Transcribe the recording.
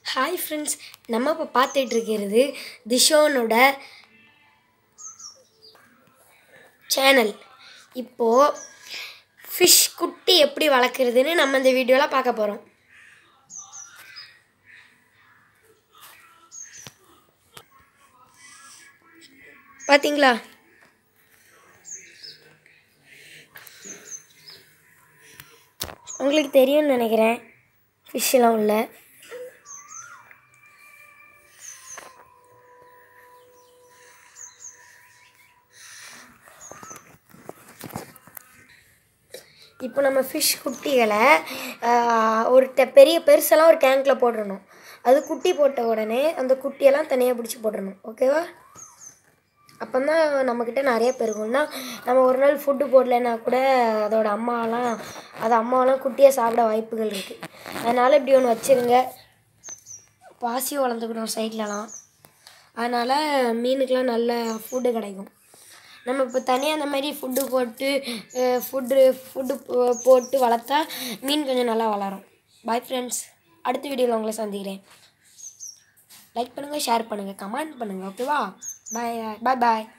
hi friends நம்ம இப்போ பார்த்துட்டு இருக்கிறது திஷோனோட சேனல் இப்போது ஃபிஷ் குட்டி எப்படி வளர்க்குறதுன்னு நம்ம இந்த வீடியோவில் பார்க்க போகிறோம் பார்த்தீங்களா உங்களுக்கு தெரியும்னு நினைக்கிறேன் ஃபிஷ்ஷெல்லாம் உள்ள இப்போ நம்ம ஃபிஷ் குட்டிகளை ஆஹ், ஒரு டெ- பெரிய பெருசெல்லாம் ஒரு டேங்க்கில் போட்டுடணும் அது குட்டி போட்ட உடனே அந்த குட்டியெல்லாம் தனியாக பிடிச்சி போட்டுடணும் ஓகேவா அப்போ தான் நம்மக்கிட்ட நிறைய பெருகும்னா நம்ம ஒரு நாள் ஃபுட்டு போடலைன்னா கூட அதோட அம்மாலாம் அது அம்மாவெல்லாம் குட்டியை சாப்பிட வாய்ப்புகள் இருக்குது அதனால் இப்படி ஒன்று வச்சுருங்க பாசி வளர்ந்துக்கணும் சைட்லலாம் அதனால் மீனுக்கெலாம் நல்ல ஃபுட்டு கிடைக்கும் நம்ம இப்போ தனியாக அந்த மாதிரி ஃபுட்டு போட்டு ஃபுட்டு ஃபுட்டு போட்டு வளர்த்தா மீன் கொஞ்சம் நல்லா வளரும் பாய் ஃப்ரெண்ட்ஸ் அடுத்த வீடியோவில் உங்களை சந்திக்கிறேன் லைக் பண்ணுங்கள் ஷேர் பண்ணுங்கள் கமெண்ட் பண்ணுங்கள் ஓகேவா பாய் பாய் பாய்